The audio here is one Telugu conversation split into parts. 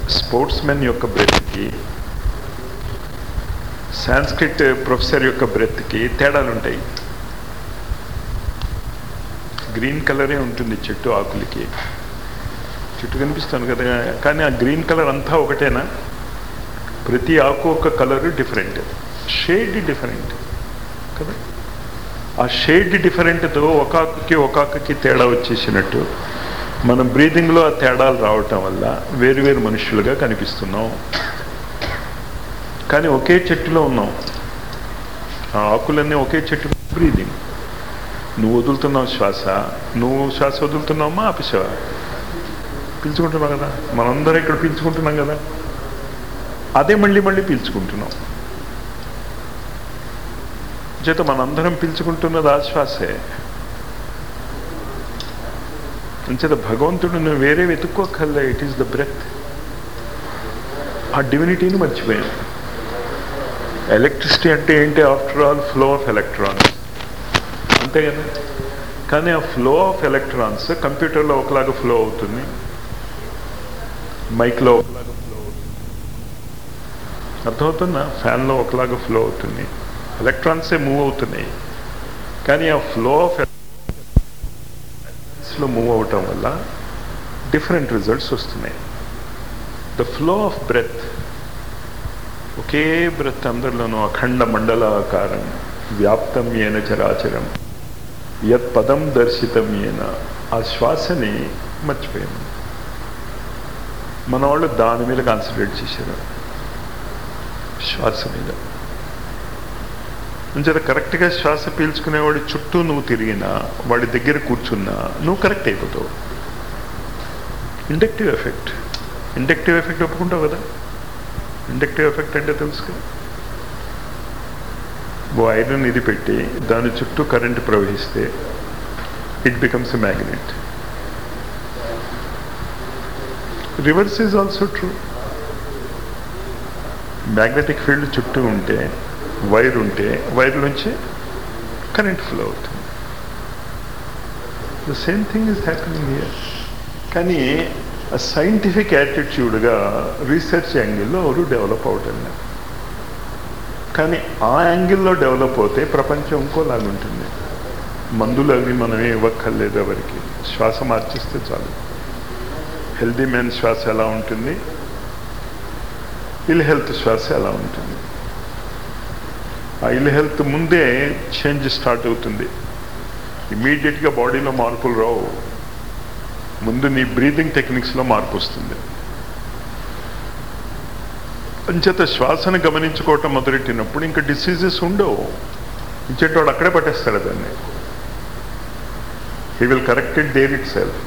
స్పోర్ట్స్ మెన్ యొక్క బ్రెత్కి సాంస్క్రిట్ ప్రొఫెసర్ యొక్క బ్రెత్కి తేడాలు ఉంటాయి గ్రీన్ కలరే ఉంటుంది చెట్టు ఆకులకి చెట్టు కనిపిస్తుంది కదా కానీ ఆ గ్రీన్ కలర్ అంతా ఒకటేనా ప్రతి ఆకు ఒక కలర్ డిఫరెంట్ షేడ్ డిఫరెంట్ కదా ఆ షేడ్ డిఫరెంట్తో ఒక ఆకుకి ఒక ఆకుకి తేడా వచ్చేసినట్టు మన బ్రీదింగ్లో ఆ తేడాలు రావటం వల్ల వేరు వేరు మనుషులుగా కనిపిస్తున్నాం కానీ ఒకే చెట్టులో ఉన్నాం ఆ ఆకులన్నీ ఒకే చెట్టు బ్రీదింగ్ నువ్వు వదులుతున్నావు శ్వాస నువ్వు శ్వాస వదులుతున్నావమ్మా ఆపేసావా పీల్చుకుంటున్నావు కదా మనందరం ఇక్కడ పీల్చుకుంటున్నాం కదా అదే మళ్ళీ మళ్ళీ పీల్చుకుంటున్నాం చేత మనందరం పీల్చుకుంటున్నది ఆ శ్వాసే అంచేత భగవంతుడు నువ్వు వేరే వెతుక్కోకల్లా ఇట్ ఈస్ ద బ్రెత్ ఆ డివినిటీని మర్చిపోయాను ఎలక్ట్రిసిటీ అంటే ఏంటి after all flow of electrons అంతే కదా కానీ ఆ ఫ్లో ఆఫ్ ఎలక్ట్రాన్స్ కంప్యూటర్లో ఒకలాగా ఫ్లో అవుతుంది మైక్లో ఒకలాగా ఫ్లో అవుతుంది అర్థమవుతుందా ఫ్యాన్లో ఒకలాగా ఫ్లో అవుతుంది ఎలక్ట్రాన్సే మూవ్ అవుతున్నాయి కానీ ఆ ఫ్లో ఆఫ్ లో మూవ్ అవటం వల్ల డిఫరెంట్ రిజల్ట్స్ వస్తున్నాయి ద ఫ్లో ఆఫ్ బ్రెత్ ఒకే బ్రెత్ అందరిలోనూ అఖండ మండలాకారం వ్యాప్తం ఏన చరాచరం యత్ పదం దర్శితం ఏన ఆ శ్వాసని మర్చిపోయాము మన వాళ్ళు దాని మీద కాన్సన్ట్రేట్ చేశారు శ్వాస మీద అంచేత కరెక్ట్గా శ్వాస పీల్చుకునేవాడి చుట్టూ నువ్వు తిరిగినా వాడి దగ్గర కూర్చున్నా నువ్వు కరెక్ట్ అయిపోతావు ఇండక్టివ్ ఎఫెక్ట్ ఇండక్టివ్ ఎఫెక్ట్ ఒప్పుకుంటావు కదా ఇండక్టివ్ ఎఫెక్ట్ అంటే తెలుసు కదా ఓ ఐరన్ ఇది పెట్టి దాని చుట్టూ కరెంట్ ప్రవహిస్తే it becomes a magnet reverse is also true magnetic field చుట్టూ ఉంటే వైర్ ఉంటే వైర్ నుంచి కరెంట్ ఫ్లో అవుతుంది the same thing is happening here కానీ సైంటిఫిక్ యాటిట్యూడ్గా రీసెర్చ్ యాంగిల్లో ఎవరు డెవలప్ అవటం లేదు కానీ ఆ యాంగిల్లో డెవలప్ అవుతే ప్రపంచం ఇంకోలాగుంటుంది మందులు అవి మనమే ఇవ్వక్కర్లేదు ఎవరికి శ్వాస మార్చిస్తే చాలు హెల్దీ మ్యాన్ శ్వాస ఎలా ఉంటుంది ఇల్ హెల్త్ శ్వాస ఎలా ఉంటుంది ఆ ఇల్ హెల్త్ ముందే చేంజ్ స్టార్ట్ అవుతుంది ఇమీడియట్గా బాడీలో మార్పులు రావు ముందు నీ బ్రీతింగ్ టెక్నిక్స్లో మార్పు వస్తుంది అంచేత శ్వాసను గమనించుకోవటం మొదలెట్టినప్పుడు ఇంకా డిసీజెస్ ఉండవు ఇచ్చేటవాడు అక్కడే పట్టేస్తాడు దాన్ని he will corrected there itself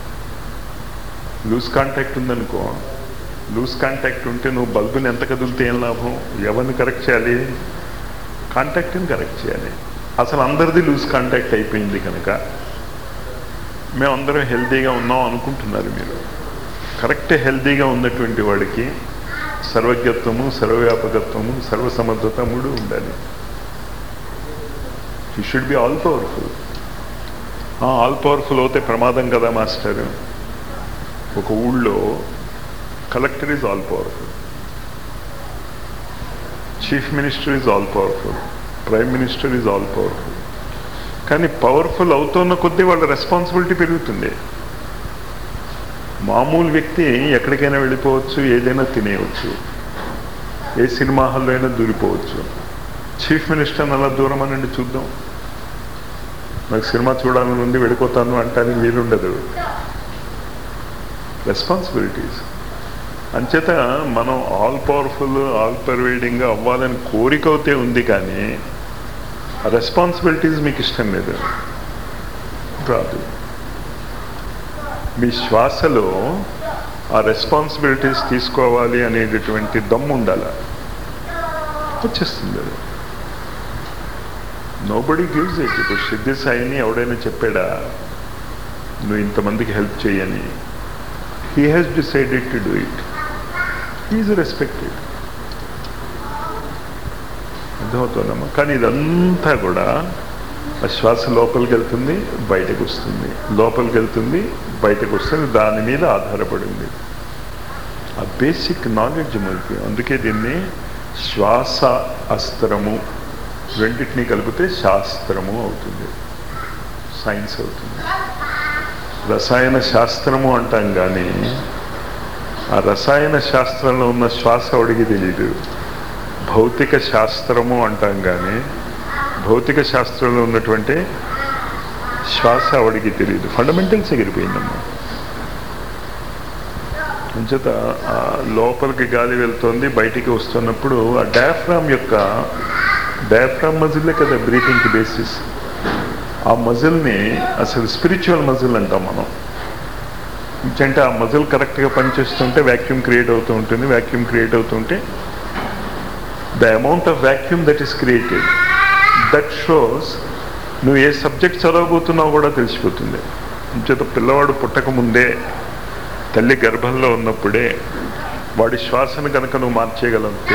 loose contact ఉందనుకో లూజ్ కాంటాక్ట్ ఉంటే నువ్వు బల్బుని ఎంత కదిలితే ఏం లాభం ఎవరిని కరెక్ట్ చేయాలి కాంటాక్ట్ని కరెక్ట్ చేయాలి అసలు అందరిది లూజ్ కాంటాక్ట్ అయిపోయింది కనుక మేమందరం హెల్తీగా ఉన్నాం అనుకుంటున్నారు మీరు కరెక్ట్ హెల్తీగా ఉన్నటువంటి వాడికి సర్వజ్ఞత్వము సర్వవ్యాపకత్వము సర్వసమర్థత మూడు ఉండాలి you should be all powerful all powerful అవుతే ప్రమాదం కదా మాస్టర్ ఒక ఊళ్ళో collector is all powerful chief minister is all powerful prime minister is all powerful కానీ పవర్ఫుల్ అవుతున్న కొద్దీ వాళ్ళ రెస్పాన్సిబిలిటీ పెరుగుతుంది మామూలు వ్యక్తి ఎక్కడికైనా వెళ్ళిపోవచ్చు ఏదైనా తినేయవచ్చు ఏ సినిమా హాల్లో అయినా దూరిపోవచ్చు చీఫ్ మినిస్టర్ అలా దూరం అనండి చూద్దాం నాకు సినిమా చూడాలని ఉంది వెళ్ళిపోతాను అంటానికి వీలుండదు రెస్పాన్సిబిలిటీస్ అంచేత మనం ఆల్ పవర్ఫుల్ ఆల్ పర్వేడింగ్గా అవ్వాలని కోరిక అయితే ఉంది కానీ ఆ రెస్పాన్సిబిలిటీస్ మీకు ఇష్టం లేదు రాదు మీ శ్వాసలో ఆ రెస్పాన్సిబిలిటీస్ తీసుకోవాలి అనేటటువంటి దమ్ము ఉండాలి వచ్చేస్తుంది అది నోబడి గివ్స్ ఇట్ ఇప్పుడు సిద్ధి సాయిని ఎవడైనా చెప్పాడా నువ్వు ఇంతమందికి హెల్ప్ చేయని he has decided to do it is respected అర్థమవుతుందమ్మా కానీ ఇదంతా కూడా ఆ శ్వాస లోపలికి వెళ్తుంది బయటకు వస్తుంది లోపలికి వెళ్తుంది బయటకు వస్తుంది దాని మీద ఆధారపడింది ఆ బేసిక్ నాలెడ్జ్ మనకి అందుకే దీన్ని శ్వాస అస్త్రము రెండింటినీ కలిపితే శాస్త్రము అవుతుంది సైన్స్ అవుతుంది రసాయన శాస్త్రము అంటాం కానీ ఆ రసాయన శాస్త్రంలో ఉన్న శ్వాస అడిగి తెలియదు భౌతిక శాస్త్రము అంటాం కానీ భౌతిక శాస్త్రంలో ఉన్నటువంటి శ్వాస ఆవిడికి తెలియదు ఫండమెంటల్స్ ఎగిరిపోయిందమ్మా అంచేత ఆ లోపలికి గాలి వెళ్తుంది బయటికి వస్తున్నప్పుడు ఆ డయాఫ్రామ్ యొక్క డయాఫ్రామ్ మజిల్లే కదా బ్రీతింగ్కి బేసిస్ ఆ మజిల్ని అసలు స్పిరిచువల్ మజిల్ అంటాం మనం అంటే ఆ మజిల్ కరెక్ట్గా పనిచేస్తుంటే వ్యాక్యూమ్ క్రియేట్ అవుతూ ఉంటుంది వ్యాక్యూమ్ క్రియేట్ అవుతుంటే the amount of vacuum that is created that shows నువ్వు ఏ సబ్జెక్ట్ చదవబోతున్నావు కూడా తెలిసిపోతుంది చేత పిల్లవాడు పుట్టక ముందే తల్లి గర్భంలో ఉన్నప్పుడే వాడి శ్వాసను కనుక నువ్వు మార్చేయగలిగితే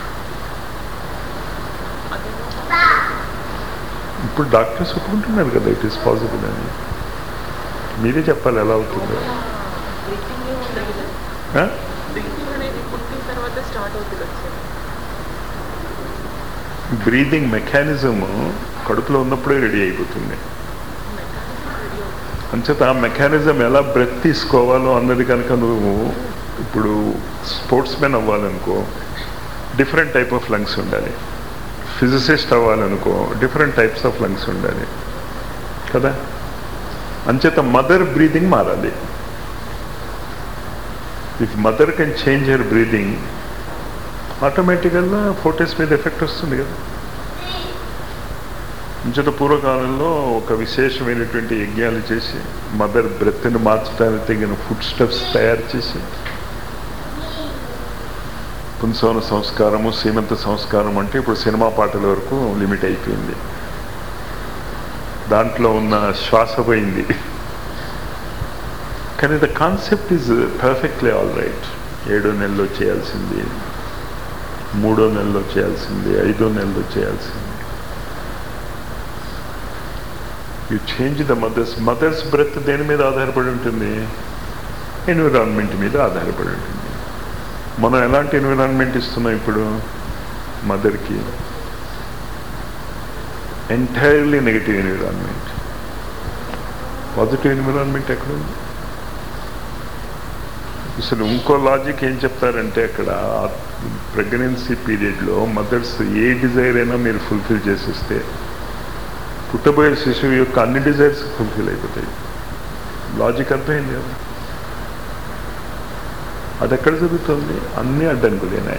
ఇప్పుడు డాక్టర్స్ ఒప్పుకుంటున్నారు కదా ఇట్ ఈస్ పాసిబుల్ అని మీరే చెప్పాలి ఎలా అవుతుందో బ్రీతింగ్ ఉండదు కదా ఆ? బ్రీతింగ్ అనేది పుట్టిన తర్వాత స్టార్ట్ అవుతుంది కదా సార్ బ్రీదింగ్ మెకానిజం కడుపులో ఉన్నప్పుడే రెడీ అయిపోతుంది అంచేత ఆ మెకానిజం ఎలా బ్రెత్ తీసుకోవాలో అన్నది కనుక నువ్వు ఇప్పుడు స్పోర్ట్స్ మెన్ అవ్వాలనుకో డిఫరెంట్ టైప్ ఆఫ్ లంగ్స్ ఉండాలి ఫిజిసిస్ట్ అవ్వాలనుకో డిఫరెంట్ టైప్స్ ఆఫ్ లంగ్స్ ఉండాలి కదా అంచేత మదర్ బ్రీదింగ్ మారాలి if mother can change her breathing ఆటోమేటికల్గా ఫోటోస్ మీద ఎఫెక్ట్ వస్తుంది కదా ఇంచట పూర్వకాలంలో ఒక విశేషమైనటువంటి యజ్ఞాలు చేసి మదర్ బ్రెత్ని మార్చడానికి తగిన ఫుడ్ స్టెప్స్ తయారు చేసి పుంసవన సంస్కారము సీమంత సంస్కారం అంటే ఇప్పుడు సినిమా పాటల వరకు లిమిట్ అయిపోయింది దాంట్లో ఉన్న శ్వాస పోయింది కానీ the concept is perfectly all right ఏడో నెలలో చేయాల్సింది మూడో నెలలో చేయాల్సింది ఐదో నెలలో చేయాల్సింది you change the mother's mother's breath దేని మీద ఆధారపడి ఉంటుంది ఎన్విరాన్మెంట్ మీద ఆధారపడి ఉంటుంది మనం ఎలాంటి ఎన్విరాన్మెంట్ ఇస్తున్నాం ఇప్పుడు మదర్కి entirely negative environment positive environment ఎక్కడ ఉంది అసలు ఇంకో లాజిక్ ఏం చెప్తారంటే అక్కడ ప్రెగ్నెన్సీ పీరియడ్లో మదర్స్ ఏ డిజైర్ అయినా మీరు ఫుల్ఫిల్ చేసిస్తే పుట్టబోయే శిశువు యొక్క అన్ని డిజైర్స్ ఫుల్ఫిల్ అయిపోతాయి లాజిక్ అర్థమైంది కదా అది ఎక్కడ జరుగుతుంది అన్ని అడ్డంకులేనాయి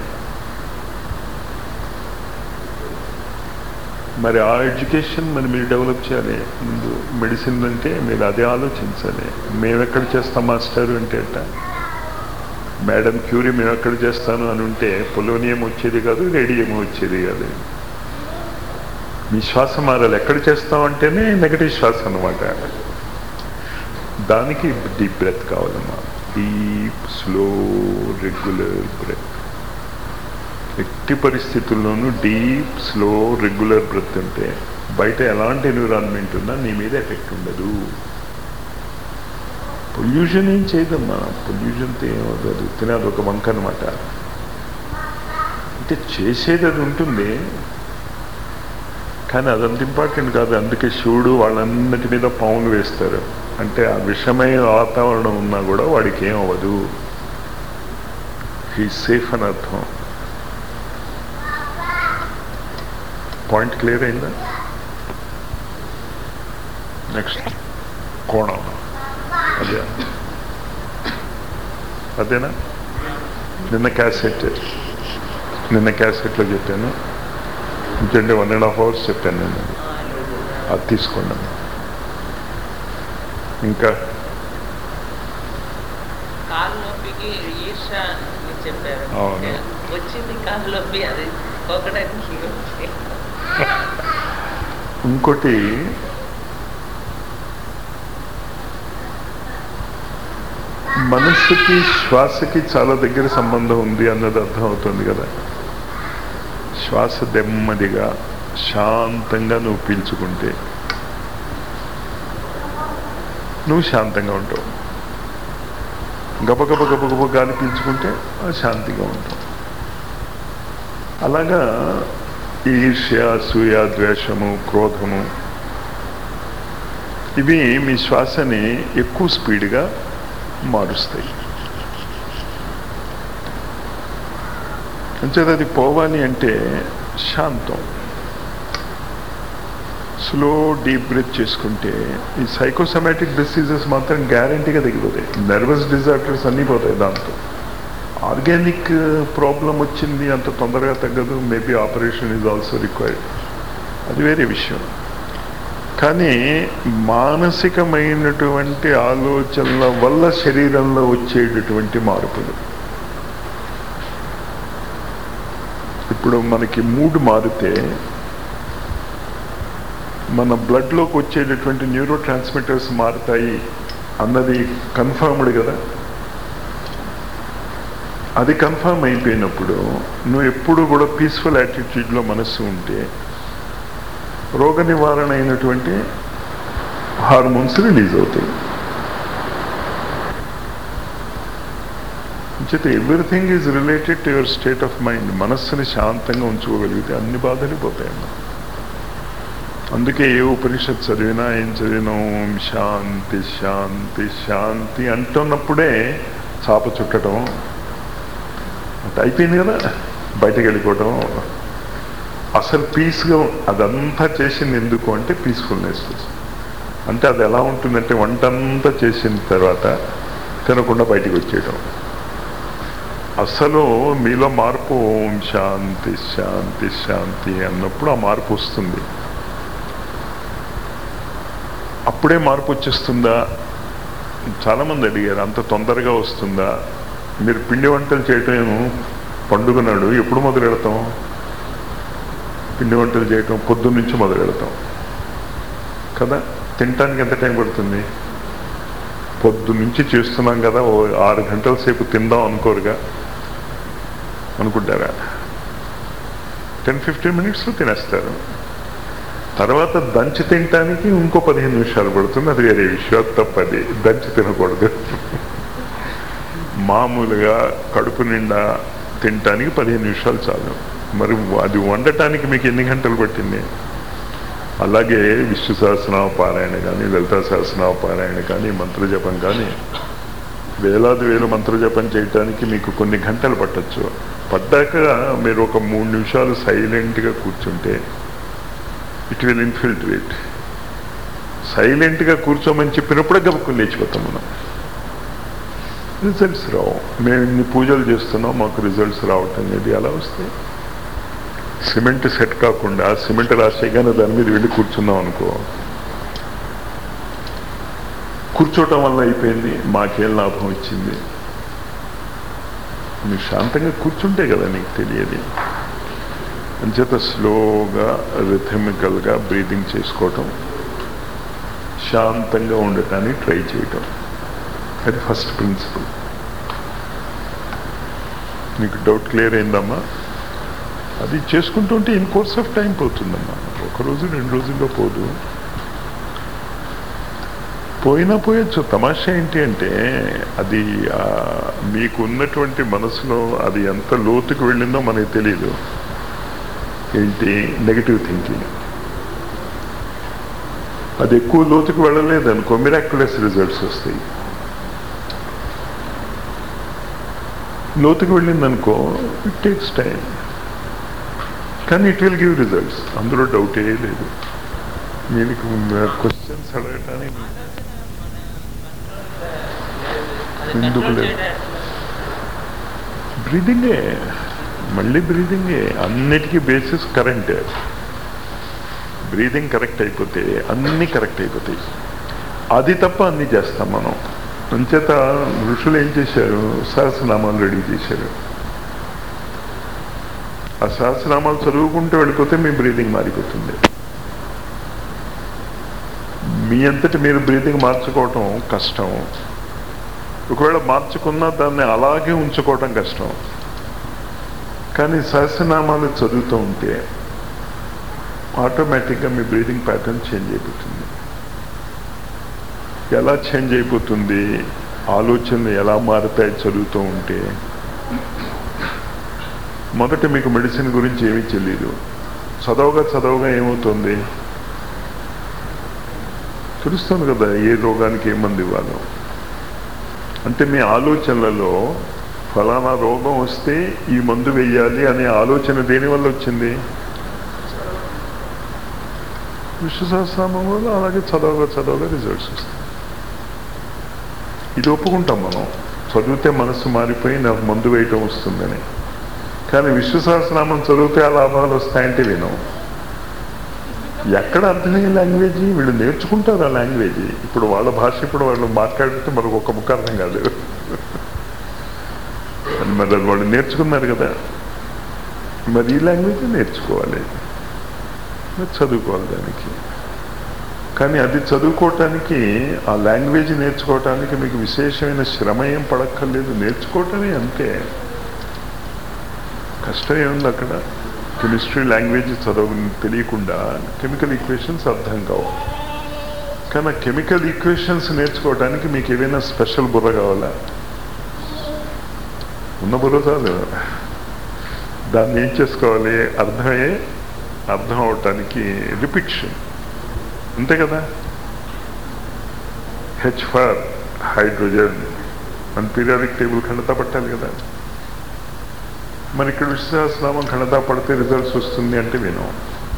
మరి ఆ ఎడ్యుకేషన్ మరి మీరు డెవలప్ చేయాలి ముందు మెడిసిన్ అంటే మీరు అదే ఆలోచించాలి మేము ఎక్కడ చేస్తాం మాస్టర్ అంటే అట్ట మేడం క్యూరీ మేము ఎక్కడ చేస్తాను అని ఉంటే పొలోనియం వచ్చేది కాదు రేడియం వచ్చేది కాదు మీ శ్వాస మారాలి ఎక్కడ చేస్తామంటేనే నెగటివ్ శ్వాస అనమాట దానికి డీప్ బ్రెత్ కావాలమ్మా డీప్ స్లో రెగ్యులర్ బ్రెత్ ఎట్టి పరిస్థితుల్లోనూ డీప్ స్లో రెగ్యులర్ బ్రెత్ ఉంటే బయట ఎలాంటి ఎన్విరాన్మెంట్ ఉన్నా నీ మీద ఎఫెక్ట్ ఉండదు పొల్యూషన్ ఏం చేయదమ్మా పొల్యూషన్తో ఏమవుతుంది తినేది ఒక వంక అనమాట అంటే చేసేది అది ఉంటుంది కానీ అదంత ఇంపార్టెంట్ కాదు అందుకే శివుడు వాళ్ళన్నిటి మీద పాములు వేస్తారు అంటే ఆ విషమైన వాతావరణం ఉన్నా కూడా వాడికి ఏం అవ్వదు హీ సేఫ్ అని అర్థం పాయింట్ క్లియర్ అయిందా నెక్స్ట్ కోణం అదే అదేనా నిన్న క్యాసెట్ నిన్న క్యాసెట్లో చెప్పాను ఇంకంటే వన్ అండ్ హాఫ్ అవర్స్ చెప్పాను నేను అది. అది తీసుకోండి ఇంకా కాలు నొప్పికి ఈర్ష అని చెప్పారు అవును. వచ్చింది కాలు నొప్పి అది పోకడానికి నొప్పి. ఇంకోటి మనస్సుకి శ్వాసకి చాలా దగ్గర సంబంధం ఉంది అన్నది అర్థం అవుతుంది కదా శ్వాస నెమ్మదిగా శాంతంగా నువ్వు పీల్చుకుంటే నువ్వు శాంతంగా ఉంటావు గబగబ గబగబ గాలి పీల్చుకుంటే ఆ శాంతిగా ఉంటాం అలాగా ఈర్ష్య అసూయ ద్వేషము క్రోధము ఇవి మీ శ్వాసని ఎక్కువ స్పీడ్గా మారుస్తాయి అంచేది అది పోవాలి అంటే శాంతం స్లో డీప్ బ్రెత్ చేసుకుంటే ఈ సైకోసమాటిక్ డిసీజెస్ మాత్రం గ్యారంటీగా తగ్గిపోతాయి నర్వస్ డిజార్డర్స్ అన్నీ పోతాయి దాంతో ఆర్గానిక్ ప్రాబ్లం వచ్చింది అంత తొందరగా తగ్గదు maybe operation is also required అది వేరే విషయం కానీ మానసికమైనటువంటి ఆలోచనల వల్ల శరీరంలో వచ్చేటటువంటి మార్పులు ఇప్పుడు మనకి మూడ్ మారితే మన బ్లడ్లోకి వచ్చేటటువంటి న్యూరో ట్రాన్స్మిటర్స్ మారుతాయి అన్నది కన్ఫర్మ్డ్ కదా అది కన్ఫర్మ్ అయిపోయినప్పుడు నువ్వు ఎప్పుడు కూడా పీస్ఫుల్ యాటిట్యూడ్లో మనస్సు ఉంటే రోగ నివారణ అయినటువంటి హార్మోన్స్ రిలీజ్ అవుతాయి చేత everything is related to your state of mind మనస్సుని శాంతంగా ఉంచుకోగలిగితే అన్ని బాధలు పోతాయమ్మా అందుకే ఏ ఉపనిషత్ చదివినా ఏం చదివినా ఓం శాంతి శాంతి శాంతి అంటున్నప్పుడే చాప చుట్టడం అంటే అయిపోయింది కదా బయటకు వెళ్ళిపోవటం అసలు పీస్గా అదంతా చేసింది ఎందుకు అంటే పీస్ఫుల్నెస్ అంటే అది ఎలా ఉంటుందంటే వంట అంతా చేసిన తర్వాత తినకుండా బయటికి వచ్చేయడం అసలు మీలో మార్పు ఓం శాంతి శాంతి శాంతి అన్నప్పుడు ఆ మార్పు వస్తుంది అప్పుడే మార్పు వచ్చేస్తుందా చాలామంది అడిగారు అంత తొందరగా వస్తుందా మీరు పిండి వంటలు చేయటం పండుగ నాడు ఎప్పుడు మొదలు పెడతాం పిండి వంటలు చేయటం పొద్దున్న నుంచి మొదలు పెడతాం కదా తినటానికి ఎంత టైం పడుతుంది పొద్దు నుంచి చేస్తున్నాం కదా ఓ ఆరు గంటల సేపు తిందాం అనుకోరుగా అనుకుంటారా టెన్ ఫిఫ్టీన్ మినిట్స్లో తినేస్తారు తర్వాత దంచి తినటానికి ఇంకో పదిహేను నిమిషాలు పడుతుంది అది వేరే విషయం అది తప్పది దంచి తినకూడదు మామూలుగా కడుపు నిండా తినటానికి పదిహేను నిమిషాలు చాలు మరి అది వండటానికి మీకు ఎన్ని గంటలు పట్టింది అలాగే విష్ణు సహస్రనామ పారాయణ కానీ లలితా సహస్రనామ పారాయణ కానీ మంత్రజపం కానీ వేలాది వేలు మంత్రజపం చేయటానికి మీకు కొన్ని గంటలు పట్టచ్చు పడ్డాక మీరు ఒక మూడు నిమిషాలు సైలెంట్గా కూర్చుంటే ఇట్ విల్ ఇన్ఫిల్ట్రేట్ సైలెంట్గా కూర్చోమని చెప్పినప్పుడే గబుక్కుని లేచిపోతాం మనం రిజల్ట్స్ రావు మేము ఇన్ని పూజలు చేస్తున్నాం మాకు రిజల్ట్స్ రావటం అనేది ఎలా వస్తాయి సిమెంట్ సెట్ కాకుండా సిమెంట్ రాసేగానే దాని మీద వెళ్ళి కూర్చున్నాం అనుకో కూర్చోవటం వల్ల అయిపోయింది మాకేం లాభం వచ్చింది నువ్వు శాంతంగా కూర్చుంటే కదా నీకు తెలియదు అంచేత స్లోగా రిథమికల్గా బ్రీదింగ్ చేసుకోవటం శాంతంగా ఉండటానికి ట్రై చేయటం అది ఫస్ట్ ప్రిన్సిపల్ నీకు డౌట్ క్లియర్ అయిందమ్మా అది చేసుకుంటుంటే ఇన్ కోర్స్ ఆఫ్ టైం పోతుందమ్మా ఒక రోజు రెండు రోజుల్లో పోదు పోయినా పోయొచ్చు తమాషా ఏంటి అంటే అది ఆ, మీకు ఉన్నటువంటి మనసులో అది ఎంత లోతుకు వెళ్ళిందో మనకి తెలియదు ఏంటి నెగిటివ్ థింకింగ్ అది ఎక్కువ లోతుకు వెళ్ళలేదు అనుకో మిరాక్యులస్ రిజల్ట్స్ వస్తాయి లోతుకు వెళ్ళిందనుకో ఇట్ టేక్స్ టైం కానీ ఇట్ విల్ గివ్ రిజల్ట్స్ అందులో డౌటే లేదు మీకు క్వశ్చన్స్ అడగటానికి ఎందుకు లేదు? బ్రీదింగే మళ్ళీ బ్రీదింగే అన్నిటికీ బేసిస్ కరెంటే బ్రీదింగ్ కరెక్ట్ అయిపోతే అన్నీ కరెక్ట్ అయిపోతాయి అది తప్ప అన్నీ చేస్తాం మనం అంచేత ఋషులు ఏం చేశారు సహస్రనామాలు రెడీ చేశారు ఆ సహస్రనామాలు చదువుకుంటూ వెళ్ళిపోతే మీ బ్రీదింగ్ మారిపోతుంది మీ అంతటి మీరు బ్రీదింగ్ మార్చుకోవటం కష్టం ఒకవేళ మార్చుకున్నా దాన్ని అలాగే ఉంచుకోవటం కష్టం కానీ సహస్రనామాలు చదువుతూ ఉంటే ఆటోమేటిక్గా మీ బ్రీదింగ్ ప్యాటర్న్ చేంజ్ అయిపోతుంది ఎలా చేంజ్ అయిపోతుంది ఆలోచనలు ఎలా మారుతాయి చదువుతూ ఉంటే మొదట మీకు మెడిసిన్ గురించి ఏమీ తెలియదు చదవగా చదవగా ఏమవుతుంది తెలుస్తుంది కదా ఏ రోగానికి ఏ మందు ఇవ్వాలో అంటే మీ ఆలోచనలలో ఫలానా రోగం వస్తే ఈ మందు వెయ్యాలి అనే ఆలోచన దేనివల్ల వచ్చింది విశ్వసహస్రామం వల్ల అలాగే చదవగా చదవగా రిజల్ట్స్ వస్తాయి ఇది ఒప్పుకుంటాం మనం చదివితే మనసు మారిపోయి నాకు మందు వేయటం వస్తుందని కానీ విశ్వసహస్రనామం చదివితే ఆ లాభాలు వస్తాయంటే వినం ఎక్కడ అర్థమయ్యే లాంగ్వేజ్ వీళ్ళు నేర్చుకుంటారు ఆ లాంగ్వేజ్ ఇప్పుడు వాళ్ళ భాష ఇప్పుడు వాళ్ళు మాట్లాడితే మనకు ఒక ముఖ అర్థం కాదు అని మరి అది వాళ్ళు నేర్చుకున్నారు కదా మరి ఈ లాంగ్వేజ్ నేర్చుకోవాలి మరి చదువుకోవాలి దానికి కానీ అది చదువుకోవటానికి ఆ లాంగ్వేజ్ నేర్చుకోవటానికి మీకు విశేషమైన శ్రమ ఏం పడక్కర్లేదు నేర్చుకోవటమే అంతే కష్టం ఏముంది అక్కడ కెమిస్ట్రీ లాంగ్వేజ్ చదవ తెలియకుండా కెమికల్ ఈక్వేషన్స్ అర్థం కావు కానీ ఆ కెమికల్ ఈక్వేషన్స్ నేర్చుకోవడానికి మీకు ఏదైనా స్పెషల్ బుర్ర కావాలా ఉన్న బుర్ర చాలు దాన్ని ఏం చేసుకోవాలి అర్థమయ్యే అర్థం అవటానికి రిపిక్షన్ అంతే కదా హెచ్ ఫర్ హైడ్రోజన్ మన పీరియాడిక్ టేబుల్ ఖండతా పట్టాలి కదా మరి ఇక్కడ విశ్వాసనామం ఖండతా పడితే రిజల్ట్స్ వస్తుంది అంటే విను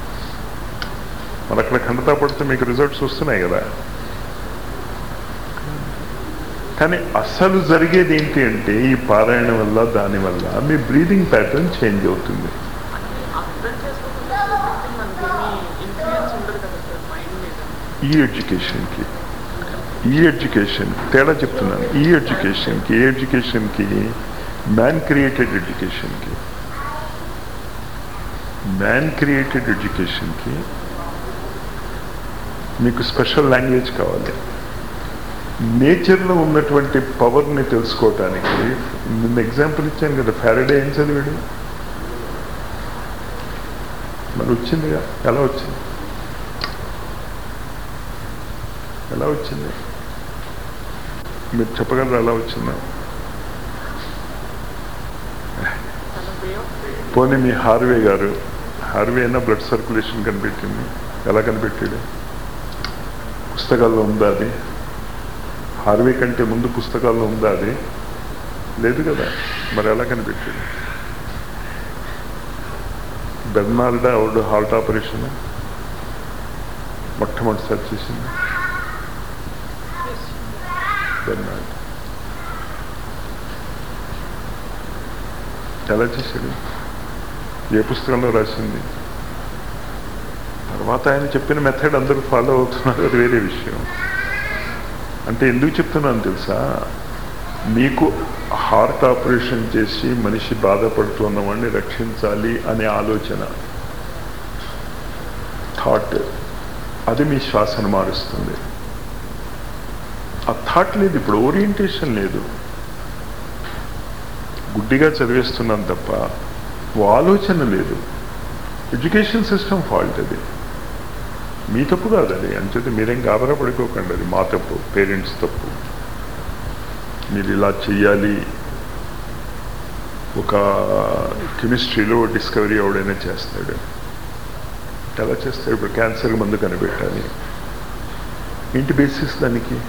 మరి అక్కడ ఖండతా పడితే మీకు రిజల్ట్స్ వస్తున్నాయి కదా కానీ అసలు జరిగేది ఏంటి అంటే ఈ పారాయణ వల్ల దాని వల్ల మీ బ్రీదింగ్ ప్యాటర్న్ చేంజ్ అవుతుంది అర్థం చేసుకోకుండా మనకేమీ ఇన్ఫ్లుయెన్స్ ఉండదు కదా సార్ మైండ్ మీద ఈ ఎడ్యుకేషన్కి ఈ ఎడ్యుకేషన్ తేడా చెప్తున్నాను ఈ ఎడ్యుకేషన్కి ఏ ఎడ్యుకేషన్కి మ్యాన్ క్రియేటెడ్ ఎడ్యుకేషన్కి మ్యాన్ క్రియేటెడ్ ఎడ్యుకేషన్కి మీకు స్పెషల్ లాంగ్వేజ్ కావాలి నేచర్లో ఉన్నటువంటి పవర్ని తెలుసుకోవటానికి నిన్న ఎగ్జాంపుల్ ఇచ్చాను కదా ఫ్యారడే ఏం చదివాడు మరి వచ్చిందిగా ఎలా వచ్చింది ఎలా వచ్చింది మీరు చెప్పగలరు ఎలా వచ్చిందా తన వే ఆఫ్ పోనీ మీ హార్వే గారు హార్వే అయినా బ్లడ్ సర్క్యులేషన్ కనిపెట్టింది ఎలా కనిపెట్టాడు పుస్తకాల్లో ఉందా అది హార్వే కంటే ముందు పుస్తకాల్లో ఉందా అది లేదు కదా మరి ఎలా కనిపెట్టాడు బెర్నార్డా అవుడు హార్ట్ ఆపరేషన్ మొట్టమొదటిసారి చేసింది బెర్నార్డ్ ఎలా చేశాడు ఏ పుస్తకంలో రాసింది తర్వాత ఆయన చెప్పిన మెథడ్ అందరూ ఫాలో అవుతున్నారు అది వేరే విషయం అంటే ఎందుకు చెప్తున్నాను తెలుసా మీకు హార్ట్ ఆపరేషన్ చేసి మనిషి బాధపడుతున్న వాడిని రక్షించాలి అనే ఆలోచన థాట్ అది మీ శ్వాసను మారుస్తుంది ఆ థాట్ లేదు ఇప్పుడు ఓరియంటేషన్ లేదు గుడ్డిగా చదివేస్తున్నాను తప్ప ఓ ఆలోచన లేదు ఎడ్యుకేషన్ సిస్టమ్ ఫాల్ట్ అది మీ తప్పు కాదు అది అంచేది మీరేం గాబరా పడుకోకండి అది మా తప్పు పేరెంట్స్ తప్పు మీరు ఇలా చెయ్యాలి ఒక కెమిస్ట్రీలో డిస్కవరీ ఎవడైనా చేస్తాడు ఎలా చేస్తాడు ఇప్పుడు క్యాన్సర్ మందు కనిపెట్టాలి ఏంటి బేసిస్ దానికి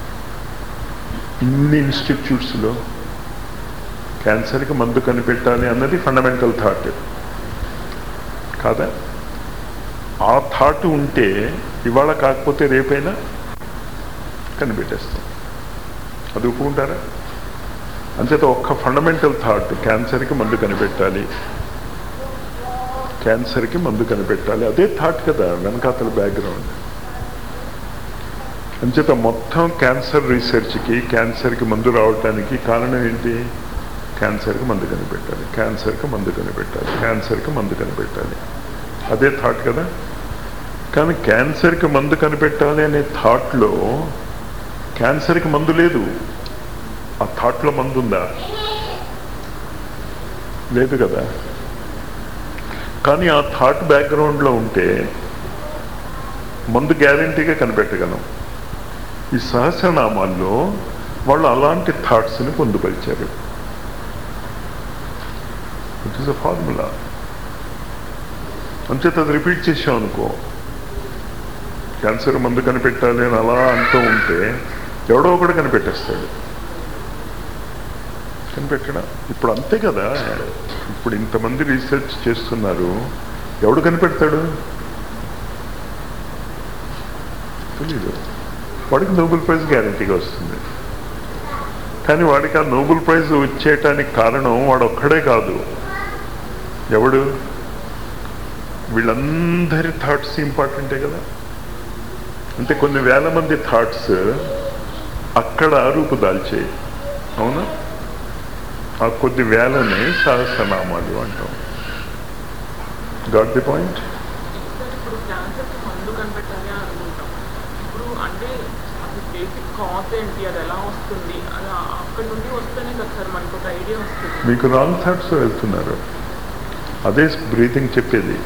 ఇన్ని ఇన్స్టిట్యూట్స్లో క్యాన్సర్కి మందు కనిపెట్టాలి అన్నది ఫండమెంటల్ థాట్ కాదా ఆ థాట్ ఉంటే ఇవాళ కాకపోతే రేపైనా కనిపెట్టేస్తాం అది ఒప్పుకుంటారా అంచేత ఒక్క ఫండమెంటల్ థాట్ క్యాన్సర్కి మందు కనిపెట్టాలి క్యాన్సర్కి మందు కనిపెట్టాలి అదే థాట్ కదా వెనకాతల బ్యాక్గ్రౌండ్ అంచేత మొత్తం క్యాన్సర్ రీసెర్చ్కి క్యాన్సర్కి మందు రావడానికి కారణం ఏంటి క్యాన్సర్కి మందు కనిపెట్టాలి క్యాన్సర్కి మందు కనిపెట్టాలి క్యాన్సర్కి మందు కనిపెట్టాలి అదే థాట్ కదా కానీ క్యాన్సర్కి మందు కనిపెట్టాలి అనే థాట్లో క్యాన్సర్కి మందు లేదు ఆ థాట్లో మందు ఉందా లేదు కదా కానీ ఆ థాట్ బ్యాక్గ్రౌండ్లో ఉంటే మందు గ్యారంటీగా కనిపెట్టగలం ఈ సహస్రనామాల్లో వాళ్ళు అలాంటి థాట్స్ని పొందుపరిచారు ఇట్ ఈస్ అ ఫార్ములా అంచేత అది రిపీట్ చేసాం అనుకో క్యాన్సర్ మందు కనిపెట్టాలి అని అలా అంటూ ఉంటే ఎవడో ఒకడు కనిపెట్టేస్తాడు కనిపెట్టడా ఇప్పుడు అంతే కదా ఇప్పుడు ఇంతమంది రీసెర్చ్ చేస్తున్నారు ఎవడు కనిపెడతాడు తెలీదు వాడికి నోబెల్ ప్రైజ్ గ్యారంటీగా వస్తుంది కానీ వాడికి ఆ నోబెల్ ప్రైజ్ వచ్చేయటానికి కారణం వాడు ఒక్కడే కాదు ఎవడు వీళ్ళందరి థాట్స్ ఇంపార్టెంటే కదా అంటే కొన్ని వేల మంది థాట్స్ అక్కడ రూపుదాల్చాయి అవునా ఆ కొద్ది వేలని సహస్రనామాలు అంటాం గాట్ ది పాయింట్ సార్ ఇప్పుడు క్యాన్సర్కి మందు కనిపెట్టాలి అని అనుకుంటాం ఇప్పుడు అంటే అది బేసిక్ కాజ్ ఏంటి అది ఎలా వస్తుంది అది అక్కడి నుండి వస్తేనే కదా సార్ మనకు ఒక ఐడియా వస్తుంది మీకు రాంగ్ థాట్స్ వెళ్తున్నారు అదే బ్రీతింగ్ చెప్పేది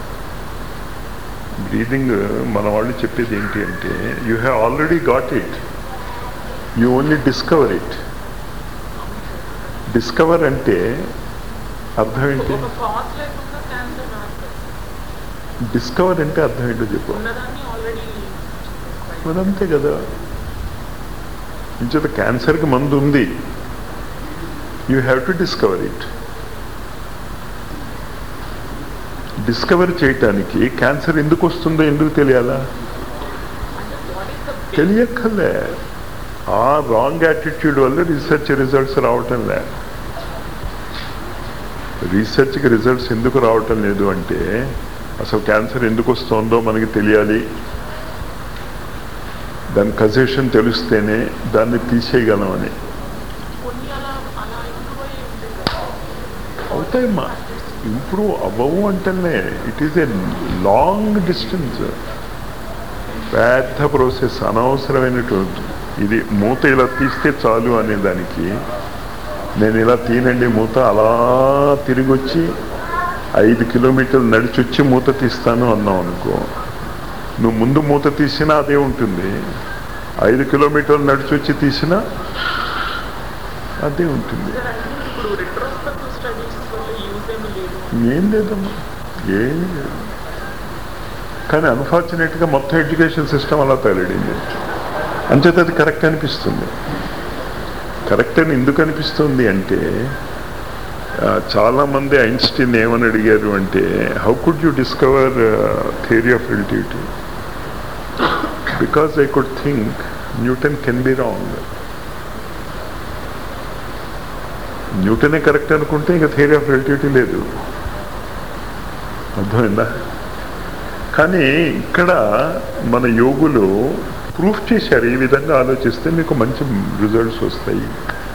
బ్రీతింగ్ మన వాళ్ళు చెప్పేది ఏంటి అంటే you have already got it you only discover it discover అంటే అర్థం ఏంటి ఒక కాజ్ లేకుండా క్యాన్సర్ రాదు సార్. డిస్కవర్ అంటే అర్థం ఏంటో చెప్పు ఉన్నదాన్ని ఆల్రెడీ మరి అంతే కదా ఇంచేత క్యాన్సర్కి మందు ఉంది you have to discover it discover చేయటానికి క్యాన్సర్ ఎందుకు వస్తుందో ఎందుకు తెలియాలా తెలియక్కర్లే ఆ రాంగ్ యాటిట్యూడ్ వల్ల రీసెర్చ్ రిజల్ట్స్ రావటం లే రీసెర్చ్కి రిజల్ట్స్ ఎందుకు రావటం లేదు అంటే అసలు క్యాన్సర్ ఎందుకు వస్తుందో మనకి తెలియాలి దాని కజేషన్ తెలిస్తేనే దాన్ని తీసేయగలమని కొన్ని అలా అలా ఇంప్రూవ్ అయ్యి ఉంటుంది కదా అవుతాయమ్మా ఇంప్రూవ్ అవ్వవు అంటేనే it is a long distance పెద్ద ప్రాసెస్ అనవసరమైనటువంటి ఇది మూత ఇలా తీస్తే చాలు అనే దానికి నేను ఇలా తీనండి మూత అలా తిరిగి వచ్చి ఐదు కిలోమీటర్లు నడిచి వచ్చి మూత తీస్తాను అన్నావు అనుకో నువ్వు ముందు మూత తీసినా అదే ఉంటుంది ఐదు కిలోమీటర్లు నడిచి వచ్చి తీసినా అదే ఉంటుంది సార్ అంటే ఇప్పుడు రిట్రోస్పెక్టివ్ స్టడీస్ వల్ల యూజ్ ఏమీ లేదు ఏం లేదమ్మా ఏం లేదు కానీ అన్ఫార్చునేట్గా మొత్తం ఎడ్యుకేషన్ సిస్టమ్ అలా తయారైంది అంచేత అది కరెక్ట్ అనిపిస్తుంది కరెక్ట్ అని ఎందుకు అనిపిస్తుంది అంటే ఆ, చాలామంది ఐన్స్టీన్ ఏమని అడిగారు అంటే how could you discover theory of relativity because I could think Newton can be wrong న్యూటనే కరెక్ట్ అనుకుంటే ఇంకా థియరీ ఆఫ్ రిలేటివిటీ లేదు అర్థమైందా కానీ ఇక్కడ మన యోగులు ప్రూఫ్ చేశారు ఈ విధంగా ఆలోచిస్తే మీకు మంచి రిజల్ట్స్ వస్తాయి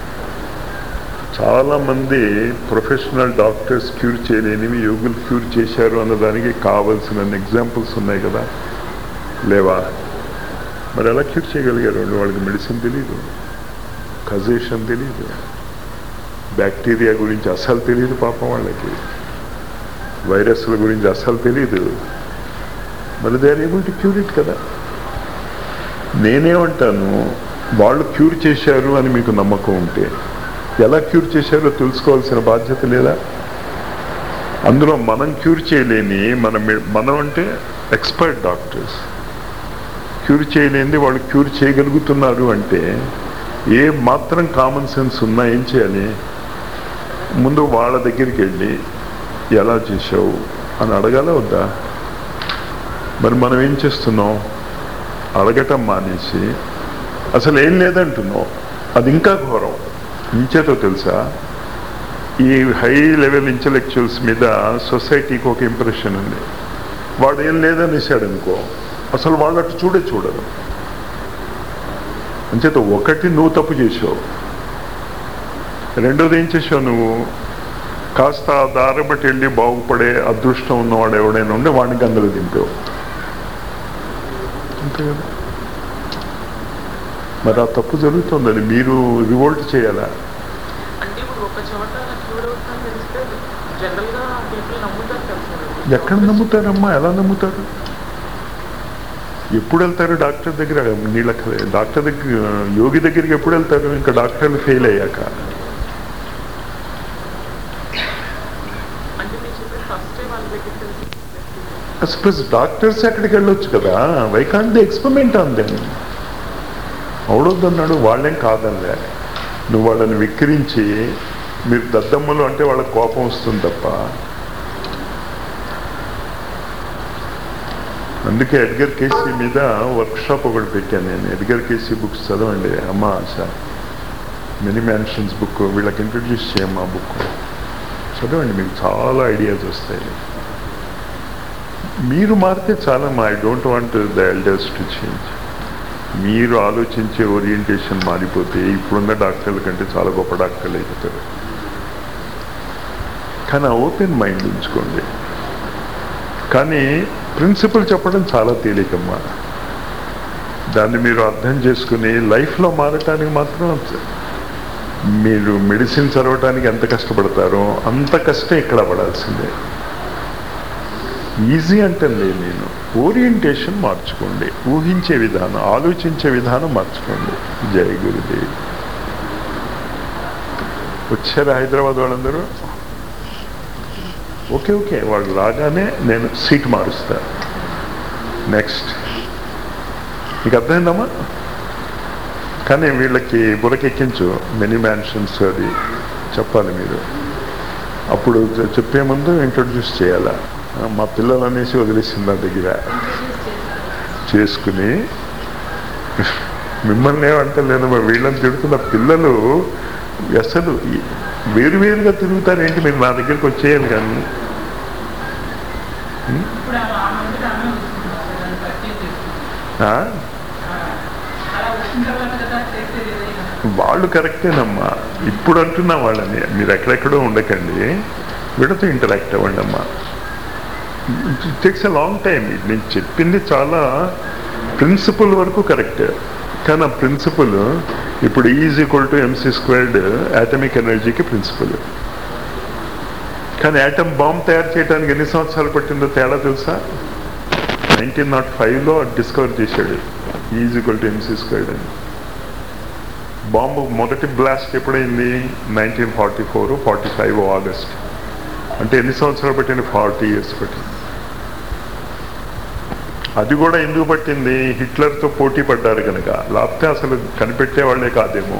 చాలామంది ప్రొఫెషనల్ డాక్టర్స్ క్యూర్ చేయలేనివి యోగులు క్యూర్ చేశారు అన్నదానికి కావలసిన ఎగ్జాంపుల్స్ ఉన్నాయి కదా లేవా మరి ఎలా క్యూర్ చేయగలిగారు వాళ్ళు వాళ్ళకి మెడిసిన్ తెలియదు కజేషన్ తెలియదు బ్యాక్టీరియా గురించి అస్సలు తెలియదు పాపం వాళ్ళకి వైరస్ల గురించి అస్సలు తెలియదు మరి they are able to cure it కదా నేనేమంటాను వాళ్ళు క్యూర్ చేశారు అని మీకు నమ్మకం ఉంటే ఎలా క్యూర్ చేశారో తెలుసుకోవాల్సిన బాధ్యత లేదా అందులో మనం క్యూర్ చేయలేని మన మె- మనం అంటే ఎక్స్పర్ట్ డాక్టర్స్ క్యూర్ చేయలేనిది వాళ్ళు క్యూర్ చేయగలుగుతున్నారు అంటే ఏ మాత్రం కామన్ సెన్స్ ఉన్నా ఏం చేయాలి ముందు వాళ్ళ దగ్గరికి వెళ్ళి ఎలా చేసావు అని అడగాల వద్దా మరి మనం ఏం చేస్తున్నాం అడగటం మానేసి అసలు ఏం లేదంటున్నావు అది ఇంకా ఘోరం ఇంచేతో తెలుసా ఈ హై లెవెల్ ఇంటలెక్చువల్స్ మీద సొసైటీకి ఒక ఇంప్రెషన్ ఉంది వాడు ఏం లేదనేసాడు అనుకో అసలు వాళ్ళు అటు చూడే చూడరు అంచేత ఒకటి నువ్వు తప్పు చేసావు రెండోది ఏం చేసావు నువ్వు కాస్త ఆ దారి బట్టి వెళ్ళి బాగుపడే అదృష్టం ఉన్నవాడు ఎవడైనా ఉంటే వాడిని గందలు దింపావు అంతే కదా మరి ఆ తప్పు జరుగుతుందని మీరు రివోల్ట్ చేయాలా అంటే ఇప్పుడు ఒక చోట క్యూర్ అవుతుందని తెలిస్తే జనరల్గా పీపుల్ నమ్ముతారు కదా సార్ ఎక్కడ నమ్ముతారమ్మా ఎలా నమ్ముతారు ఎప్పుడు వెళ్తారు డాక్టర్ దగ్గర నీళ్ళ డాక్టర్ దగ్గర యోగి దగ్గరికి ఎప్పుడు వెళ్తారు ఇంకా డాక్టర్లు ఫెయిల్ అయ్యాక అంటే మీరు చెప్పే ఫస్ట్ వాళ్ళ దగ్గరికి వెళ్ళి సపోజ్ డాక్టర్స్ ఎక్కడికి వెళ్ళొచ్చు కదా why can't the experiment on then అవడొద్దన్నాడు వాళ్ళేం కాదనిలే నువ్వు వాళ్ళని విక్రించి మీరు దద్దమ్మలు అంటే వాళ్ళకి కోపం వస్తుంది తప్ప అందుకే ఎడ్గర్ కేసీ మీద వర్క్షాప్ ఒకటి పెట్టాను నేను ఎడ్గర్ కేసీ బుక్స్ చదవండి అమ్మ ఆశ మినీ మ్యాన్షన్స్ బుక్ వీళ్ళకి ఇంట్రడ్యూస్ చేయమ్మా బుక్ చదవండి మీకు చాలా ఐడియాస్ వస్తాయి మీరు మారితే చాలా మా I don't want the elders to change మీరు ఆలోచించే ఓరియంటేషన్ మారిపోతే ఇప్పుడున్న డాక్టర్ల కంటే చాలా గొప్ప డాక్టర్లు అయిపోతారు కానీ ఓపెన్ మైండ్ ఉంచుకోండి కానీ ప్రిన్సిపల్ చెప్పడం చాలా తేలికమ్మా దాన్ని మీరు అర్థం చేసుకుని లైఫ్లో మారటానికి మాత్రం మీరు మెడిసిన్ చదవటానికి ఎంత కష్టపడతారో అంత కష్టం ఇక్కడ పడాల్సిందే ఈజీ అంటే లేదు నేను ఓరియంటేషన్ మార్చుకోండి ఊహించే విధానం ఆలోచించే విధానం మార్చుకోండి జై గురుదేవి వచ్చారా హైదరాబాద్ వాళ్ళందరూ ఓకే ఓకే వాళ్ళు రాగానే నేను సీట్ మారుస్తా నెక్స్ట్ మీకు అర్థమైందమ్మా కానీ వీళ్ళకి బురకెక్కించు మెనీ మ్యాన్షన్స్ అది చెప్పాలి మీరు అప్పుడు చె- చెప్పే ముందు ఇంట్రొడ్యూస్ చేయాలా ఆ, మా పిల్లలు అనేసి వదిలేసింది నా దగ్గర చేసుకుని మిమ్మల్ని ఏమంటలేదు మరి వీళ్ళని తిడుతున్న పిల్లలు అసలు ఈ- వేరువేరుగా తిరుగుతారేంటి మీరు నా దగ్గరికి వచ్చేయాలి కానీ ఇప్పుడు ఆ మందులు అన్నీ వస్తున్నాయి దాన్ని పర్చేజ్ చేసుకుంటాం ఆ? అలా వచ్చిన తర్వాత కదా చేసేది ఏదైనా వాళ్ళు కరెక్టేనమ్మా ఇప్పుడు అంటున్నా వాళ్ళని మీరు ఎక్కడెక్కడో ఉండకండి వీళ్ళతో ఇంటరాక్ట్ అవ్వండి అమ్మా it takes a long time నేను చెప్పింది చాలా ప్రిన్సిపల్ వరకు కరెక్ట్ కానీ ఆ ప్రిన్సిపల్ ఇప్పుడు is equal to MC squared atomic ఎనర్జీకి ప్రిన్సిపల్ కానీ యాటమ్ బాంబ్ తయారు చేయడానికి ఎన్ని సంవత్సరాలు పట్టిందో తేడా తెలుసా నైన్టీన్ నాట్ ఫైవ్లో డిస్కవర్ చేశాడు is equal to MC squared అని బాంబు మొదటి బ్లాస్ట్ ఎప్పుడైంది nineteen forty four forty five August అంటే ఎన్ని సంవత్సరాలు పట్టింది ఫార్టీ ఇయర్స్ పట్టింది అది కూడా ఎందుకు పట్టింది హిట్లర్తో పోటీ పడ్డారు కనుక లేకపోతే అసలు కనిపెట్టే వాళ్ళే కాదేమో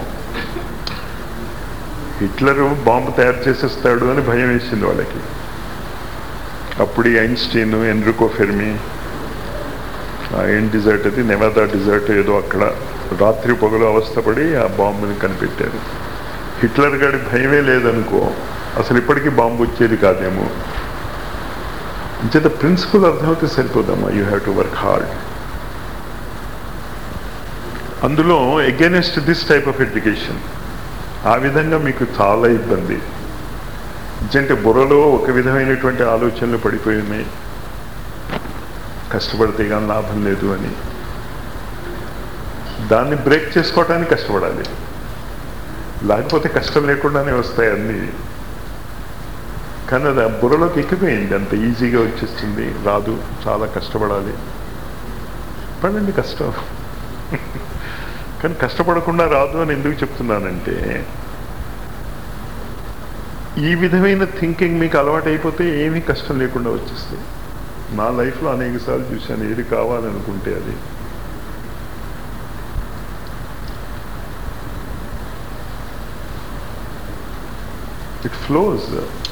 హిట్లర్ బాంబు తయారు చేసేస్తాడు అని భయం వేసింది వాళ్ళకి అప్పుడు ఈ ఐన్స్టీన్ ఎన్రికో ఫెర్మి ఆ ఏం డిజర్ట్ అది నెవాదా డిజర్ట్ ఏదో అక్కడ రాత్రి పొగలు అవస్థపడి ఆ బాంబుని కనిపెట్టారు హిట్లర్ గారి భయమే లేదనుకో అసలు ఇప్పటికీ బాంబు వచ్చేది కాదేమో అంచేత ప్రిన్సిపల్ అర్థమైతే సరిపోదమ్మా you have to work hard అందులో against this type of education ఆ విధంగా మీకు చాలా ఇబ్బంది అంటే బుర్రలో ఒక విధమైనటువంటి ఆలోచనలు పడిపోయి ఉన్నాయి కష్టపడితే కానీ లాభం లేదు అని దాన్ని బ్రేక్ చేసుకోవడానికి కష్టపడాలి లేకపోతే కష్టం లేకుండానే వస్తాయి అన్నీ కానీ అది ఆ బుర్రలోకి ఎక్కిపోయింది అంత ఈజీగా వచ్చేస్తుంది రాదు చాలా కష్టపడాలి పడండి కష్టం కానీ కష్టపడకుండా రాదు అని ఎందుకు చెప్తున్నానంటే ఈ విధమైన థింకింగ్ మీకు అలవాటు అయిపోతే ఏమీ కష్టం లేకుండా వచ్చేస్తుంది నా లైఫ్లో అనేక సార్లు చూశాను ఏది కావాలనుకుంటే అది ఇట్ ఫ్లోస్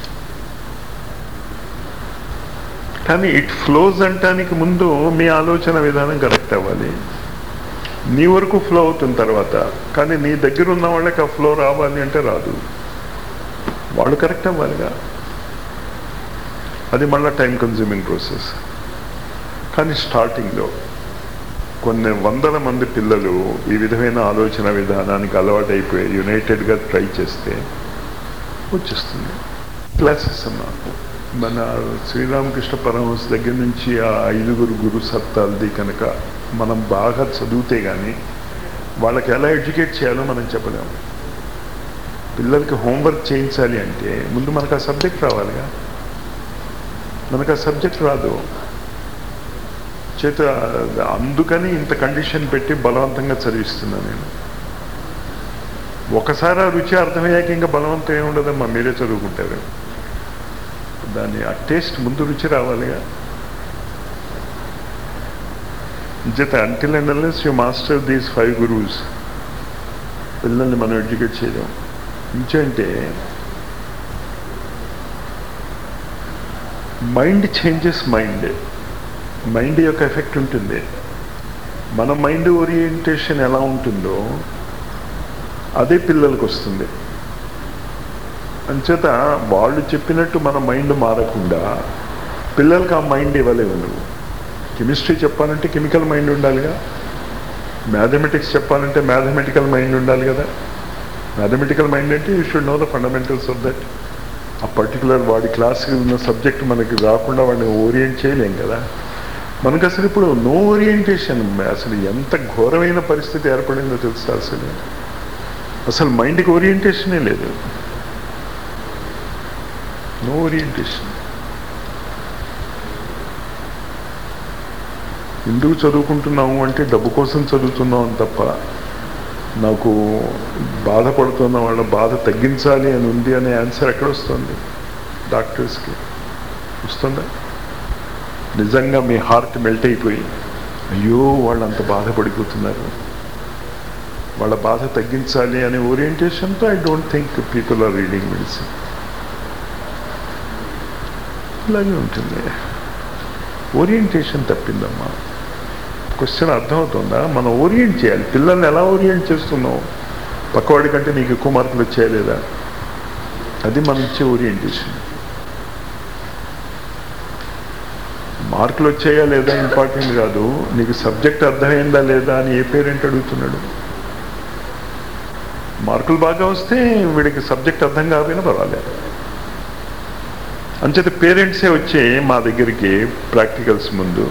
కానీ ఇట్ ఫ్లోస్ అంటానికి ముందు మీ ఆలోచన విధానం కరెక్ట్ అవ్వాలి నీ వరకు ఫ్లో అవుతున్న తర్వాత కానీ నీ దగ్గర ఉన్న వాళ్ళకి ఆ ఫ్లో రావాలి అంటే రాదు వాళ్ళు కరెక్ట్ అవ్వాలిగా అది మళ్ళీ టైం కన్జ్యూమింగ్ ప్రాసెస్ కానీ స్టార్టింగ్లో కొన్ని వందల మంది పిల్లలు ఈ విధమైన ఆలోచన విధానానికి అలవాటైపోయి యునైటెడ్గా ట్రై చేస్తే వచ్చేస్తుంది క్లాసెస్ అన్నా మన శ్రీరామకృష్ణ పరమహంస దగ్గర నుంచి ఆ ఐదుగురు గురు సత్తాలది కనుక మనం బాగా చదివితే కానీ వాళ్ళకి ఎలా ఎడ్యుకేట్ చేయాలో మనం చెప్పలేము పిల్లలకి హోంవర్క్ చేయించాలి అంటే ముందు మనకు ఆ సబ్జెక్ట్ రావాలిగా మనకు ఆ సబ్జెక్ట్ రాదు చేత అందుకని ఇంత కండిషన్ పెట్టి బలవంతంగా చదివిస్తున్నాను నేను ఒకసారి ఆ రుచి అర్థమయ్యాక ఇంకా బలవంతం ఏముండదమ్మా మీరే చదువుకుంటారు దాన్ని ఆ టేస్ట్ ముందు రుచి రావాలిగా జత until and unless you master these five gurus పిల్లల్ని మనం ఎడ్యుకేట్ చేయడం ఇంకంటే మైండ్ చేంజెస్ మైండ్ మైండ్ యొక్క ఎఫెక్ట్ ఉంటుంది మన మైండ్ ఓరియంటేషన్ ఎలా ఉంటుందో అదే పిల్లలకు వస్తుంది అంచేత వాళ్ళు చెప్పినట్టు మన మైండ్ మారకుండా పిల్లలకి ఆ మైండ్ ఇవ్వలేవు నువ్వు కెమిస్ట్రీ చెప్పాలంటే కెమికల్ మైండ్ ఉండాలిగా మ్యాథమెటిక్స్ చెప్పాలంటే మ్యాథమెటికల్ మైండ్ ఉండాలి కదా మ్యాథమెటికల్ మైండ్ అంటే you should know the fundamentals of that ఆ పర్టికులర్ వాడి క్లాస్కి ఉన్న సబ్జెక్ట్ మనకి రాకుండా వాడిని ఓరియంట్ చేయలేం కదా మనకు అసలు ఇప్పుడు నో ఓరియంటేషన్ అసలు ఎంత ఘోరమైన పరిస్థితి ఏర్పడిందో తెలుసా అసలు అసలు మైండ్కి ఓరియంటేషనే లేదు నో ఓరియంటేషన్ ఎందుకు చదువుకుంటున్నాము అంటే డబ్బు కోసం చదువుతున్నాం తప్ప నాకు బాధపడుతున్న వాళ్ళ బాధ తగ్గించాలి అని ఉంది అనే ఆన్సర్ ఎక్కడ వస్తుంది డాక్టర్స్కి వస్తుందా నిజంగా మీ హార్ట్ మెల్ట్ అయిపోయి అయ్యో వాళ్ళు అంత బాధపడిపోతున్నారు వాళ్ళ బాధ తగ్గించాలి అనే ఓరియంటేషన్తో I don't think people are reading medicine ఇలాగే ఉంటుంది ఓరియంటేషన్ తప్పిందమ్మా క్వశ్చన్ అర్థమవుతుందా మనం ఓరియంట్ చేయాలి పిల్లల్ని ఎలా ఓరియంట్ చేస్తున్నావు పక్కవాడి కంటే నీకు ఎక్కువ మార్కులు వచ్చాయా లేదా అది మనం ఇచ్చే ఓరియంటేషన్ మార్కులు వచ్చాయా లేదా ఇంపార్టెంట్ కాదు నీకు సబ్జెక్ట్ అర్థమైందా లేదా అని ఏ పేరెంట్ అడుగుతున్నాడు మార్కులు బాగా వస్తే వీడికి సబ్జెక్ట్ అర్థం కాకపోయినా పర్వాలేదు అంచేత పేరెంట్సే వచ్చి మా దగ్గరికి ప్రాక్టికల్స్ ముందు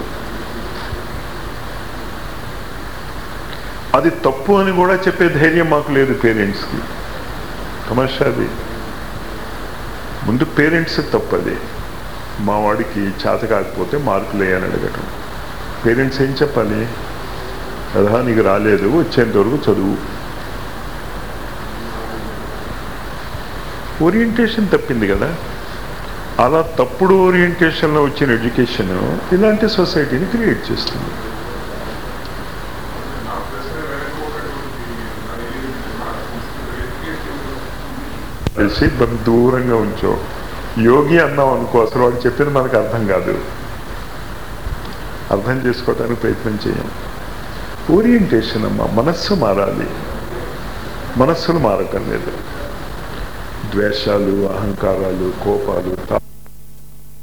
అది తప్పు అని కూడా చెప్పే ధైర్యం మాకు లేదు పేరెంట్స్కి సమస్య అది ముందు పేరెంట్స్ తప్పు అది మా వాడికి చేత కాకపోతే మార్కులు వేయని అడగటం పేరెంట్స్ ఏం చెప్పాలి కదా నీకు రాలేదు వచ్చేంత వరకు చదువు ఓరియంటేషన్ తప్పింది కదా అలా తప్పుడు ఓరియంటేషన్లో వచ్చిన ఎడ్యుకేషన్ ఇలాంటి సొసైటీని క్రియేట్ చేస్తుంది తెలిసి మనం దూరంగా ఉంచో యోగి అన్నాం అనుకో అసలు వాడు చెప్పింది మనకు అర్థం కాదు అర్థం చేసుకోవడానికి ప్రయత్నం చేయం ఓరియంటేషన్ అమ్మ మనస్సు మారాలి మనస్సులు మారటం లేదు ద్వేషాలు అహంకారాలు కోపాలు తా-